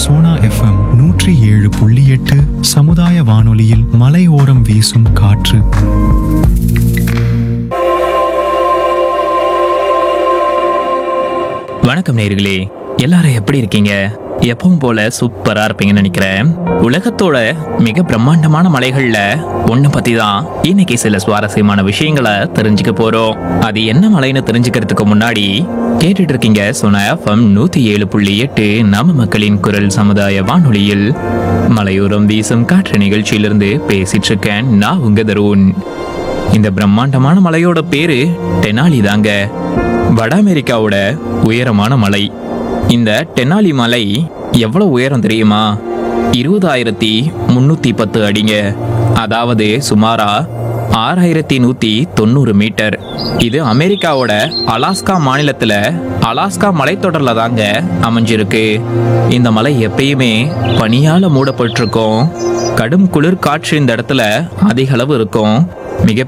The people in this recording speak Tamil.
சோனா எஃப்எம் நூற்றி ஏழு புள்ளி எட்டு சமுதாய வானொலியில் மலையோரம் வீசும் காற்று வணக்கம் நேர்களே எல்லாரும் எப்படி இருக்கீங்க எப்பவும் போல சூப்பரா இருப்பீங்கன்னு நினைக்கிறேன் உலகத்தோட மிக பிரம்மாண்டமான மலைகள்ல ஒண்ணு பத்தி தான் இன்னைக்கு சில சுவாரஸ்யமான விஷயங்களை தெரிஞ்சுக்க போறோம் அது என்ன மலைன்னு தெரிஞ்சுக்கிறதுக்கு முன்னாடி கேட்டுட்டு இருக்கீங்க சொன்ன எஃப்எம் நூத்தி ஏழு புள்ளி எட்டு நம்ம மக்களின் குரல் சமுதாய வானொலியில் மலையோரம் வீசும் காற்று நிகழ்ச்சியிலிருந்து பேசிட்டு இருக்கேன் நான் உங்க தருண் இந்த பிரம்மாண்டமான மலையோட பேரு டெனாலி தாங்க வட அமெரிக்காவோட உயரமான மலை இந்த டெனாலி மலை எவ்வளவு உயரம் தெரியுமா இருபதாயிரத்தி முன்னூத்தி பத்து அடிங்க அதாவது சுமாரா ஆறாயிரத்தி நூத்தி தொண்ணூறு மீட்டர் இது அமெரிக்காவோட அலாஸ்கா மாநிலத்துல அலாஸ்கா மலைத்தொடர்ல தாங்க அமைஞ்சிருக்கு இந்த மலை எப்பயுமே பனியால மூடப்பட்டிருக்கும் கடும் குளிர் காற்று இந்த இடத்துல அதிக அளவு இருக்கும் மிக